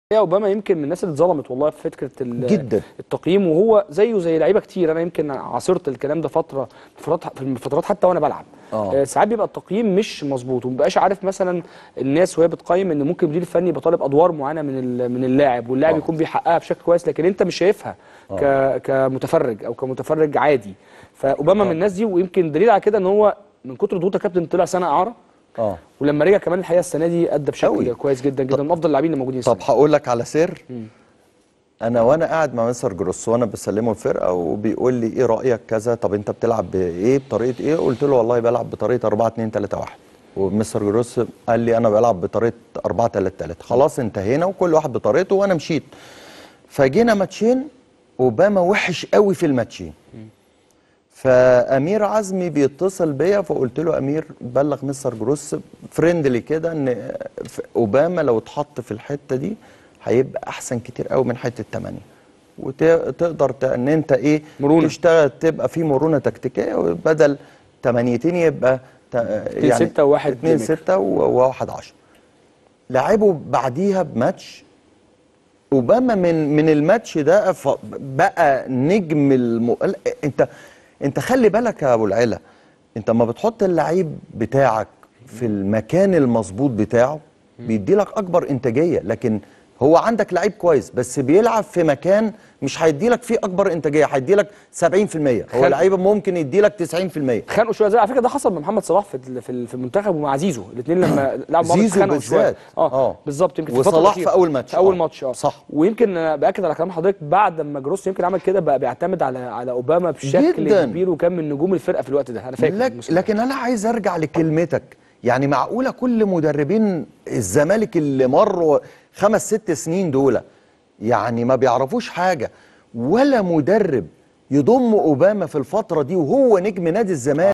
هي اوباما يمكن من الناس اللي اتظلمت والله في فكره ال- جداً. التقييم وهو زيه زي لعيبه كتير انا يمكن عاصرت الكلام ده فتره في فترات في الفترات حتى وانا بلعب آه. آه، ساعات بيبقى التقييم مش مظبوط ومبقاش عارف مثلا الناس وهي بتقيم ان ممكن المدير الفني يبقى طالب ادوار معينه من ال- من اللاعب واللاعب آه. يكون بيحققها بشكل كويس لكن انت مش شايفها ك كمتفرج او كمتفرج عادي فاوباما من الناس دي ويمكن دليل على كده ان هو من كتر ضغوط الكابتن طلع سنه اعاره اه ولما رجع كمان الحقيقه السنه دي ادى بشكل أوي. كويس جدا جدا من افضل اللاعبين اللي موجودين طب السنة دي. هقول لك على سر انا وانا قاعد مع مستر جروس وانا بسلمه الفرقه وبيقول لي ايه رايك كذا طب انت بتلعب بايه بطريقه ايه قلت له والله بلعب بطريقه 4 2 3 1 ومستر جروس قال لي انا بلعب بطريقه 4 3 3 خلاص انتهينا وكل واحد بطريقته وانا مشيت فجينا ماتشين اوباما وحش قوي في الماتشين فامير عزمي بيتصل بيا فقلت له امير بلغ مستر جروس فريندلي كده ان ف- اوباما لو اتحط في الحته دي هيبقى احسن كتير قوي من حته 8 وتقدر ان انت ايه مرونة. تشتغل تبقى في مرونه تكتيكيه وبدل 8 يبقى تا- اتنين ستة وواحد 2 بلاي ميكر. 6 وواحد 10 لعبوا بعديها بماتش اوباما من من الماتش ده ف- بقى نجم الم... لا، انت انت خلي بالك يا ابو العلا انت لما بتحط اللعيب بتاعك في المكان المظبوط بتاعه بيدي لك اكبر انتاجيه لكن هو عندك لعيب كويس بس بيلعب في مكان مش هيدي لك فيه اكبر انتاجيه هيدي لك 70% هو خل- لعيب ممكن يدي لك 90% اتخانقوا شويه زي على فكره ده حصل مع محمد صلاح في ال- في ال- في المنتخب ومع زيزو الاثنين لما لعبوا مع بعض زيزو اتخانقوا شويه بالذات. اه, آه. بالظبط يمكن في الفترة وصلاح الأخيرة. في أول ماتش. في اول آه. ماتش اه صح. ويمكن أنا باكد على كلام حضرتك بعد ما جروس يمكن عمل كده بقى بيعتمد على على اوباما بشكل جداً. كبير وكان من نجوم الفرقه في الوقت ده انا فاكر لك الموسم ده. لكن انا عايز ارجع لكلمتك يعني معقوله كل مدربين الزمالك اللي مروا خمس ست سنين دول يعني ما بيعرفوش حاجه ولا مدرب يضم اوباما في الفتره دي وهو نجم نادي الزمالك